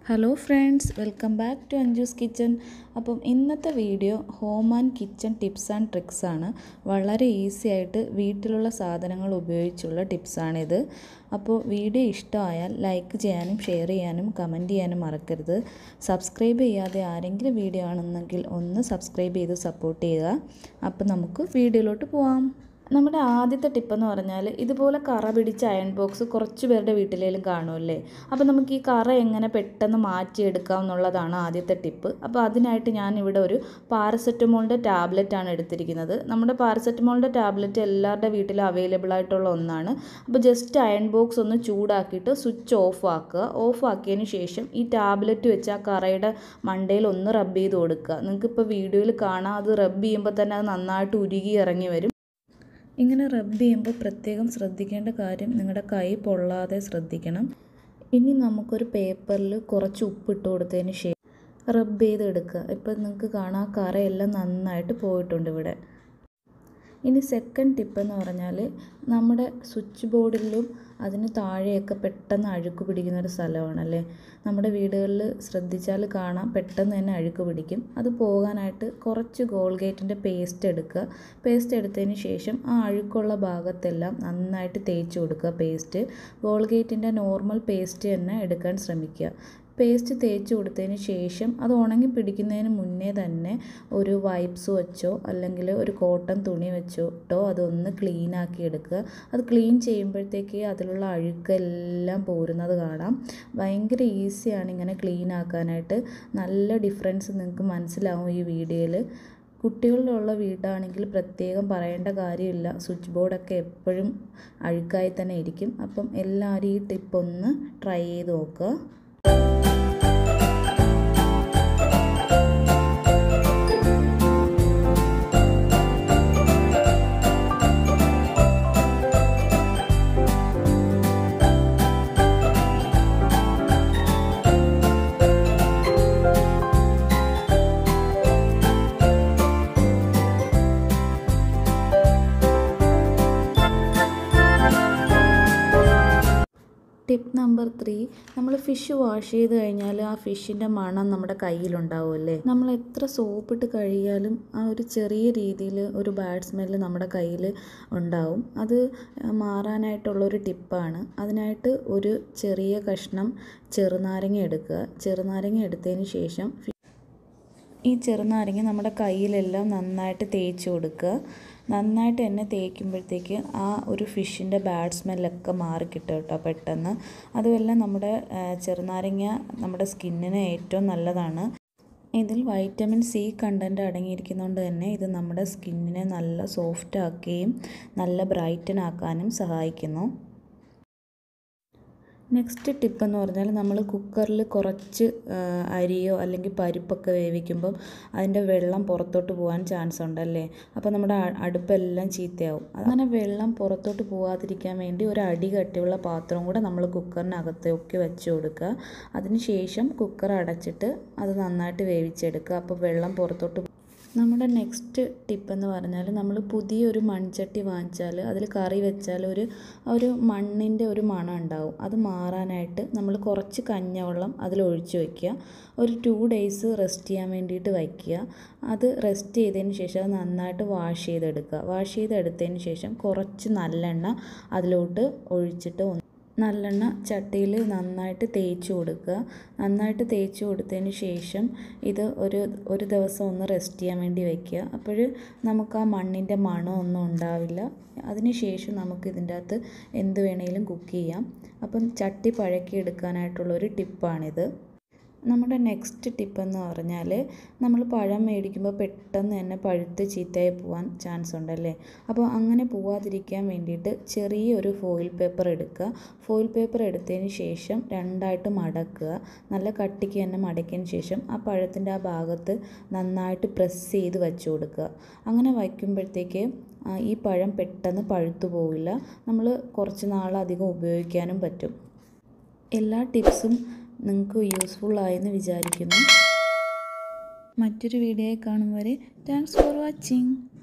hello friends welcome back to Anju's kitchen appam ഇന്നത്തെ video home and kitchen tips and tricks ആണ് വളരെ easy ആയിട്ട് വീട്ടിലുള്ള സാധനങ്ങൾ ഉപയോഗിച്ചുള്ള ടിപ്സാണിത് അപ്പോൾ വീഡിയോ ഇഷ്ടമായാൽ ലൈക്ക് ചെയ്യാനും ഷെയർ ചെയ്യാനും കമൻറ്റ് ചെയ്യാനും മറക്കരുത് സബ്സ്ക്രൈബ് ചെയ്യാതെ ആരെങ്കിലും വീഡിയോ ആണെന്നെങ്കിൽ ഒന്ന് സബ്സ്ക്രൈബ് ചെയ്ത് സപ്പോർട്ട് ചെയ്യുക അപ്പോൾ നമുക്ക് വീഡിയോയിലോട്ട് പോവാം നമ്മുടെ ആദ്യത്തെ ടിപ്പെന്ന് പറഞ്ഞാൽ ഇതുപോലെ കറ പിടിച്ച അയൺ ബോക്സ് കുറച്ച് പേരുടെ വീട്ടിലേലും കാണുമല്ലേ അപ്പോൾ നമുക്ക് ഈ കറ എങ്ങനെ പെട്ടെന്ന് മാറ്റിയെടുക്കാം എന്നുള്ളതാണ് ആദ്യത്തെ ടിപ്പ് അപ്പോൾ അതിനായിട്ട് ഞാൻ ഇവിടെ ഒരു പാരസെറ്റമോളിൻ്റെ ടാബ്ലറ്റ് ആണ് എടുത്തിരിക്കുന്നത് നമ്മുടെ പാരസെറ്റമോളിൻ്റെ ടാബ്ലറ്റ് എല്ലാവരുടെ വീട്ടിലും അവൈലബിൾ ആയിട്ടുള്ള ഒന്നാണ് അപ്പോൾ ജസ്റ്റ് അയൺ ബോക്സ് ഒന്ന് ചൂടാക്കിയിട്ട് സ്വിച്ച് ഓഫ് ആക്കുക ഓഫ് ആക്കിയതിന് ശേഷം ഈ ടാബ്ലറ്റ് വെച്ച് ആ കറയുടെ മണ്ടയിൽ ഒന്ന് റബ്ബ് ചെയ്ത് കൊടുക്കുക നിങ്ങൾക്കിപ്പോൾ വീഡിയോയിൽ കാണാം അത് റബ്ബ് ചെയ്യുമ്പോൾ തന്നെ അത് നന്നായിട്ട് ഉരുകി ഇറങ്ങി വരും ഇങ്ങനെ റബ്ബ് ചെയ്യുമ്പോൾ പ്രത്യേകം ശ്രദ്ധിക്കേണ്ട കാര്യം നിങ്ങളുടെ കൈ പൊള്ളാതെ ശ്രദ്ധിക്കണം ഇനി നമുക്കൊരു പേപ്പറിൽ കുറച്ച് ഉപ്പിട്ട് കൊടുത്തതിന് ശേഷം റബ്ബ് ചെയ്തെടുക്കുക ഇപ്പം നിങ്ങൾക്ക് കാണാം കറയെല്ലാം നന്നായിട്ട് പോയിട്ടുണ്ട് ഇവിടെ ഇനി സെക്കൻഡ് ടിപ്പ് എന്ന് പറഞ്ഞാൽ നമ്മുടെ സ്വിച്ച് ബോർഡിലും അതിന് താഴെയൊക്കെ പെട്ടെന്ന് അഴുക്ക് പിടിക്കുന്ന ഒരു സ്ഥലമാണല്ലേ നമ്മുടെ വീടുകളിൽ ശ്രദ്ധിച്ചാൽ കാണാം പെട്ടെന്ന് തന്നെ അഴുക്ക് പിടിക്കും അത് പോകാനായിട്ട് കുറച്ച് ഗോൾഗേറ്റിൻ്റെ പേസ്റ്റ് എടുക്കുക പേസ്റ്റ് എടുത്തതിന് ശേഷം ആ അഴുക്കുള്ള ഭാഗത്തെല്ലാം നന്നായിട്ട് തേച്ച് കൊടുക്കുക പേസ്റ്റ് ഗോൾഗേറ്റിൻ്റെ നോർമൽ പേസ്റ്റ് തന്നെ എടുക്കാൻ ശ്രമിക്കുക പേസ്റ്റ് തേച്ച് കൊടുത്തതിന് ശേഷം അത് ഉണങ്ങി പിടിക്കുന്നതിന് മുന്നേ തന്നെ ഒരു വൈപ്സ് വെച്ചോ അല്ലെങ്കിൽ ഒരു കോട്ടൺ തുണി വെച്ചോട്ടോ അതൊന്ന് ക്ലീൻ ആക്കി എടുക്കുക അത് ക്ലീൻ ചെയ്യുമ്പോഴത്തേക്ക് അതിലുള്ള അഴുക്കെല്ലാം പോരുന്നത് കാണാം ഭയങ്കര ഈസിയാണ് ഇങ്ങനെ ക്ലീൻ ആക്കാനായിട്ട് നല്ല ഡിഫറൻസ് നിങ്ങൾക്ക് മനസ്സിലാവും ഈ വീഡിയോയിൽ കുട്ടികളിലുള്ള വീടാണെങ്കിൽ പ്രത്യേകം പറയേണ്ട കാര്യമില്ല സ്വിച്ച് ബോർഡൊക്കെ എപ്പോഴും അഴുക്കായി തന്നെ ഇരിക്കും അപ്പം എല്ലാവരും ഈ ടിപ്പ് ഒന്ന് ട്രൈ ചെയ്ത് നോക്കുക ടിപ്പ് നമ്പർ ത്രീ നമ്മൾ ഫിഷ് വാഷ് ചെയ്ത് കഴിഞ്ഞാൽ ആ ഫിഷിൻ്റെ മണം നമ്മുടെ കയ്യിലുണ്ടാവുമല്ലേ നമ്മൾ എത്ര സോപ്പിട്ട് കഴുകിയാലും ആ ഒരു ചെറിയ രീതിയിൽ ഒരു ബാഡ് സ്മെല്ല് നമ്മുടെ കയ്യിൽ ഉണ്ടാവും അത് മാറാനായിട്ടുള്ളൊരു ടിപ്പാണ് അതിനായിട്ട് ഒരു ചെറിയ കഷ്ണം ചെറുനാരങ്ങ എടുക്കുക ചെറുനാരങ്ങ എടുത്തതിന് ശേഷം ഈ ചെറുനാരങ്ങ നമ്മുടെ കയ്യിലെല്ലാം നന്നായിട്ട് തേച്ച് കൊടുക്കുക നന്നായിട്ട് തന്നെ തേക്കുമ്പോഴത്തേക്ക് ആ ഒരു ഫിഷിൻ്റെ ബാഡ് സ്മെല്ലൊക്കെ മാറിക്കിട്ടും കേട്ടോ പെട്ടെന്ന് അതുമല്ല നമ്മുടെ ചെറുനാരങ്ങ നമ്മുടെ സ്കിന്നിന് ഏറ്റവും നല്ലതാണ് ഇതിൽ വൈറ്റമിൻ സി കണ്ടൻറ്റ് അടങ്ങിയിരിക്കുന്നതുകൊണ്ട് തന്നെ ഇത് നമ്മുടെ സ്കിന്നിനെ നല്ല സോഫ്റ്റ് ആക്കുകയും നല്ല ബ്രൈറ്റൻ ആക്കാനും സഹായിക്കുന്നു നെക്സ്റ്റ് ടിപ്പ് എന്ന് പറഞ്ഞാൽ നമ്മൾ കുക്കറിൽ കുറച്ച് അരിയോ അല്ലെങ്കിൽ പരിപ്പൊക്കെ വേവിക്കുമ്പം അതിൻ്റെ വെള്ളം പുറത്തോട്ട് പോകാൻ ചാൻസ് ഉണ്ടല്ലേ അപ്പോൾ നമ്മുടെ അടുപ്പെല്ലാം ചീത്തയാവും അങ്ങനെ വെള്ളം പുറത്തോട്ട് പോകാതിരിക്കാൻ വേണ്ടി ഒരു അടി കട്ടിയുള്ള പാത്രം കൂടെ നമ്മൾ കുക്കറിനകത്തൊക്കെ വെച്ച് കൊടുക്കുക അതിന് ശേഷം കുക്കർ അടച്ചിട്ട് അത് നന്നായിട്ട് വേവിച്ചെടുക്കുക അപ്പോൾ വെള്ളം പുറത്തോട്ട് നമ്മുടെ നെക്സ്റ്റ് ടിപ്പ് എന്ന് പറഞ്ഞാൽ നമ്മൾ പുതിയൊരു മൺചട്ടി വാങ്ങിച്ചാൽ അതിൽ കറി വെച്ചാൽ ഒരു ഒരു മണ്ണിൻ്റെ ഒരു മണം ഉണ്ടാവും അത് മാറാനായിട്ട് നമ്മൾ കുറച്ച് കഞ്ഞവെള്ളം അതിൽ ഒഴിച്ച് വയ്ക്കുക ഒരു ടു ഡേയ്സ് റെസ്റ്റ് ചെയ്യാൻ വേണ്ടിയിട്ട് വയ്ക്കുക അത് റെസ്റ്റ് ചെയ്തതിന് ശേഷം അത് നന്നായിട്ട് വാഷ് ചെയ്തെടുക്കുക വാഷ് ചെയ്തെടുത്തതിന് ശേഷം കുറച്ച് നല്ലെണ്ണ അതിലോട്ട് ഒഴിച്ചിട്ട് നല്ലെണ്ണ ചട്ടിയിൽ നന്നായിട്ട് തേച്ച് കൊടുക്കുക നന്നായിട്ട് തേച്ച് കൊടുത്തതിന് ശേഷം ഇത് ഒരു ഒരു ദിവസം ഒന്ന് റെസ്റ്റ് ചെയ്യാൻ വേണ്ടി വയ്ക്കുക അപ്പോൾ നമുക്ക് ആ മണ്ണിൻ്റെ മണമൊന്നും ഉണ്ടാവില്ല അതിന് ശേഷം നമുക്ക് ഇതിൻ്റെ അകത്ത് എന്ത് വേണേലും കുക്ക് ചെയ്യാം അപ്പം ചട്ടി പഴക്കി എടുക്കാനായിട്ടുള്ളൊരു ടിപ്പാണിത് നമ്മുടെ നെക്സ്റ്റ് ടിപ്പ് എന്ന് പറഞ്ഞാൽ നമ്മൾ പഴം മേടിക്കുമ്പോൾ പെട്ടെന്ന് തന്നെ പഴുത്ത് ചീത്തയായി പോകാൻ ചാൻസ് ഉണ്ടല്ലേ അപ്പോൾ അങ്ങനെ പോവാതിരിക്കാൻ വേണ്ടിയിട്ട് ചെറിയൊരു ഫോയിൽ പേപ്പർ എടുക്കുക ഫോയിൽ പേപ്പർ എടുത്തതിന് ശേഷം രണ്ടായിട്ട് മടക്കുക നല്ല കട്ടിക്ക് തന്നെ മടക്കിയതിന് ശേഷം ആ പഴത്തിൻ്റെ ആ ഭാഗത്ത് നന്നായിട്ട് പ്രസ് ചെയ്ത് വെച്ച് കൊടുക്കുക അങ്ങനെ വയ്ക്കുമ്പോഴത്തേക്ക് ഈ പഴം പെട്ടെന്ന് പഴുത്തു പോവില്ല നമ്മൾ കുറച്ച് നാളധികം ഉപയോഗിക്കാനും പറ്റും എല്ലാ ടിപ്സും നിങ്ങൾക്ക് യൂസ്ഫുൾ ആയെന്ന് വിചാരിക്കുന്നു മറ്റൊരു വീഡിയോയിൽ കാണും വരെ താങ്ക്സ് ഫോർ വാച്ചിങ്